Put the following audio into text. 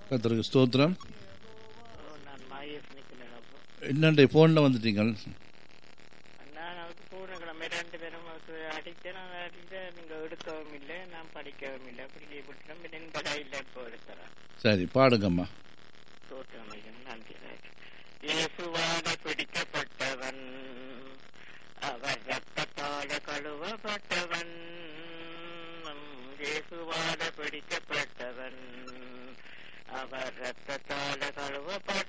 கத்தருக்கு ஸ்தோத்திரம் ஓ, நான் மாயஸ் நிக்கிறேன் அப்போ என்னண்டே ஃபோனில் வந்துட்டீங்க நான் அவருக்கு பூனக்கிழமை ரெண்டு பேரும் அவருக்கு அடித்தேன் நான் அடித்தேன் நீங்க எடுக்கவும் இல்லை நான் படிக்கவும் இல்லை அப்படி விட்டுறோம் என் கடையில் இப்போ எடுக்கிறேன் சரி பாடுங்கம்மா தோற்றம் நன்றி இயேசுவால பிடிக்கப்பட்டவன் அவர் ரத்தத்தால கழுவப்பட்டவன் இயேசுவால பிடிக்கப்பட்டவன் அவர் ரத்தத்தால கழுவப்பட்டவன்